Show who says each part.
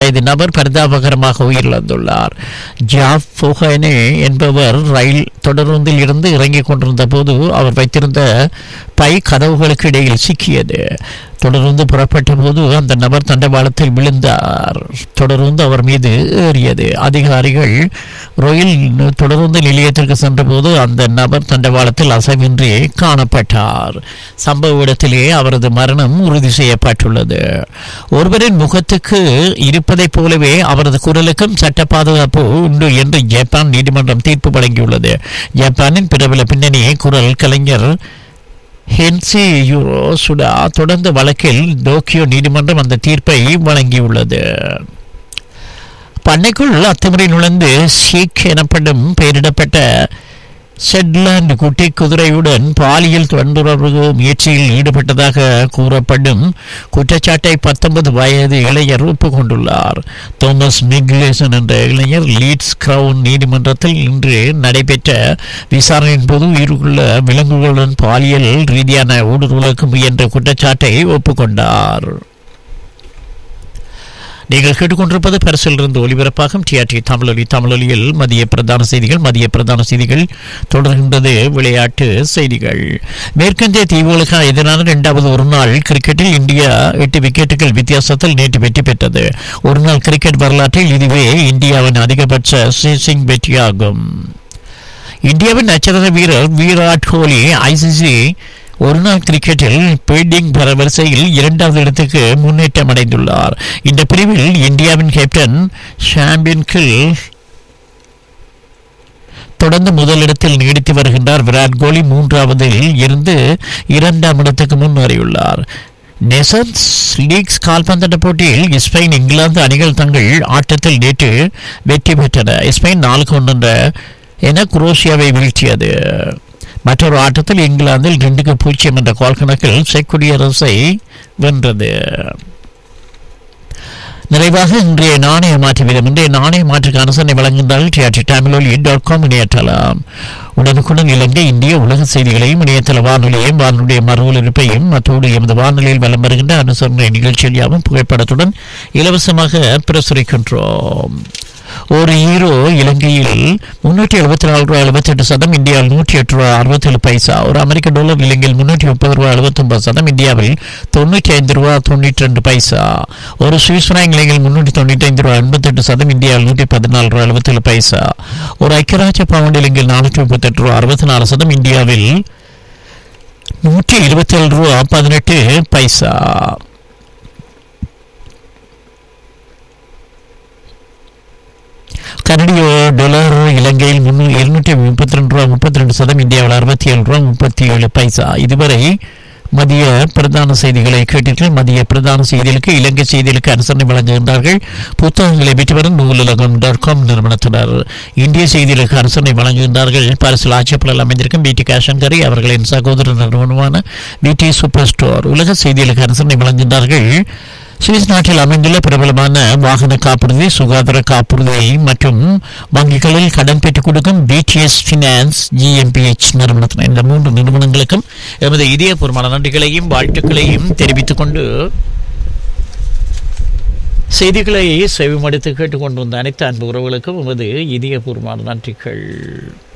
Speaker 1: வயது நபர் பரிதாபகரமாக உயிரிழந்துள்ளார் ஜாப் ஃபுஹனே என்பவர் ரயில் தொடருந்தில் இருந்து இறங்கிக் கொண்டிருந்த போது அவர் வைத்திருந்த பை கதவுகளுக்கு இடையில் சிக்கியது தொடர்ந்து புறப்பட்ட போது அந்த நபர் தண்டவாளத்தில் விழுந்தார் தொடர்ந்து அவர் மீது ஏறியது அதிகாரிகள் ரயில் தொடர்ந்து நிலையத்திற்கு சென்றபோது அந்த நபர் தண்டவாளத்தில் அசைவின்றி காணப்பட்டார் சம்பவ இடத்திலே அவரது மரணம் உறுதி செய்யப்பட்டுள்ளது ஒருவரின் முகத்துக்கு இருப்பதைப் போலவே அவரது குரலுக்கும் சட்ட பாதுகாப்பு உண்டு என்று ஜப்பான் நீதிமன்றம் தீர்ப்பு வழங்கியுள்ளது ஜப்பானின் பிரபல பின்னணி குரல் கலைஞர் ஹென்சி யூரோ சுடா தொடர்ந்த வழக்கில் டோக்கியோ நீதிமன்றம் அந்த தீர்ப்பை வழங்கியுள்ளது பண்ணைக்குள் அத்துமுறை நுழைந்து ஷீக் எனப்படும் பெயரிடப்பட்ட செட்லாண்ட் குட்டி குதிரையுடன் பாலியல் தொண்டுறவு முயற்சியில் ஈடுபட்டதாக கூறப்படும் குற்றச்சாட்டை பத்தொன்பது வயது இளைஞர் ஒப்புக்கொண்டுள்ளார் தோமஸ் மிக்லேசன் என்ற இளைஞர் லீட்ஸ் கிரவுன் நீதிமன்றத்தில் இன்று நடைபெற்ற விசாரணையின் போது உயிருள்ள விலங்குகளுடன் பாலியல் ரீதியான ஊடுருவலுக்கு முயன்ற குற்றச்சாட்டை ஒப்புக்கொண்டார் நீங்கள் கேட்டுக்கொண்டிருப்பது பரிசிலிருந்து ஒலிபரப்பாகும் டிஆர்டி தமிழொலி தமிழொலியில் மதிய பிரதான செய்திகள் மதிய பிரதான செய்திகள் தொடர்கின்றது விளையாட்டு செய்திகள் மேற்கத்திய தீவுகளுக்கு எதிரான இரண்டாவது ஒரு நாள் கிரிக்கெட்டில் இந்தியா எட்டு விக்கெட்டுகள் வித்தியாசத்தில் நேற்று வெற்றி பெற்றது ஒரு நாள் கிரிக்கெட் வரலாற்றில் இதுவே இந்தியாவின் அதிகபட்ச சேசிங் வெற்றியாகும் இந்தியாவின் நட்சத்திர வீரர் விராட் கோலி ஐசிசி ஒருநாள் கிரிக்கெட்டில் பீல்டிங் வரிசையில் இரண்டாவது இடத்துக்கு முன்னேற்றம் அடைந்துள்ளார் இந்த பிரிவில் இந்தியாவின் கேப்டன் ஷாம்பியன் கில் தொடர்ந்து முதலிடத்தில் நீடித்து வருகின்றார் விராட் கோலி மூன்றாவதில் இருந்து இரண்டாம் இடத்துக்கு முன்னேறியுள்ளார் நேஷன்ஸ் லீக்ஸ் கால்பந்தாட்ட போட்டியில் ஸ்பெயின் இங்கிலாந்து அணிகள் தங்கள் ஆட்டத்தில் நேற்று வெற்றி பெற்றன ஸ்பெயின் நாலுக்கு ஒன்று என குரோஷியாவை வீழ்த்தியது மற்றொரு ஆட்டத்தில் இங்கிலாந்தில் ரெண்டுக்கு பூஜ்ஜியம் என்ற கோல் கணக்கில் செக் குடியரசை வென்றது நிறைவாக இன்றைய நாணய மாற்று வீதம் இன்றைய நாணய மாற்றுக்கு அனுசரணை வழங்குகின்றார்கள் டிஆர்டி தமிழொலி டாட் காம் இணையதளம் உடனுக்குடன் இலங்கை இந்திய உலக செய்திகளையும் இணையதள வானொலியையும் வானொலிய மறு ஒலிபரப்பையும் அத்தோடு எமது வானொலியில் வலம் வருகின்ற அனுசரணை நிகழ்ச்சியில் யாவும் புகைப்படத்துடன் இலவசமாக பிரசுரிக்கின்றோம் ஒரு ஹீரோ இலங்கையில் முன்னூற்றி எழுபத்தி நாலு ரூபாய் எழுபத்தெட்டு சதம் இந்தியாவில் நூற்றி எட்டு ரூபாய் அறுபத்தேழு பைசா ஒரு அமெரிக்க டாலர் இலங்கையில் முன்னூற்றி முப்பது ரூபாய் எழுபத்தொன்பது சதம் இந்தியாவில் தொண்ணூற்றி ஐந்து ரூபாய் தொண்ணூற்றி ரெண்டு பைசா ஒரு சுவிஸ் ஃப்ராங்க் இலங்கையில் முன்னூற்றி தொண்ணூற்றி ஐந்து ரூபாய் எண்பத்தெட்டு சதம் இந்தியாவில் நூற்றி பதினாலு ரூபாய் எழுபத்தேழு பைசா ஒரு ஐக்கியராஜ்ய பவுண்ட் இலங்கையில் நானூற்றி முப்பத்தெட்டு ரூபாய் அறுபத்தி நாலு சதம் இந்தியாவில் நூற்றி இருபத்தேழு ரூபா பதினெட்டு பைசா கனடிய டாலர் இலங்கையில் முன்னூ இருநூற்றி முப்பத்தி ரெண்டு ரூபா முப்பத்தி ரெண்டு சதம் இந்தியாவில் அறுபத்தி ஏழு ரூபா முப்பத்தி ஏழு பைசா இதுவரை மதிய பிரதான செய்திகளை கேட்டீர்கள் மதிய பிரதான செய்திகளுக்கு இலங்கை செய்திகளுக்கு அனுசரணை வழங்குகின்றார்கள் புத்தகங்களை விற்று வரும் நூலகம் டாட் காம் நிறுவனத்தினர் இந்திய செய்திகளுக்கு அனுசரணை வழங்குகின்றார்கள் பரிசில் ஆட்சேபலில் அமைந்திருக்கும் பிடி கேஷன்கரி அவர்களின் சகோதர நிறுவனமான பிடி சூப்பர் ஸ்டோர் உலக செய்திகளுக்கு அனுசரணை வழங்குகின்றார்கள் சுவிஸ் நாட்டில் அமைந்துள்ள பிரபலமான வாகன காப்புறுதி சுகாதார காப்புறுதி மற்றும் வங்கிகளில் கடன் பெற்றுக் கொடுக்கும் பிடிஎஸ் ஃபினான்ஸ் ஜிஎம்பிஎச் நிறுவனத்தினர் இந்த மூன்று நிறுவனங்களுக்கும் எமது இதயபூர்வமான நன்றிகளையும் வாழ்த்துக்களையும் தெரிவித்துக் கொண்டு செய்திகளை செவிமடுத்து கேட்டுக்கொண்டிருந்த அனைத்து அன்பு உறவுகளுக்கும் எமது இதயபூர்வமான நன்றிகள்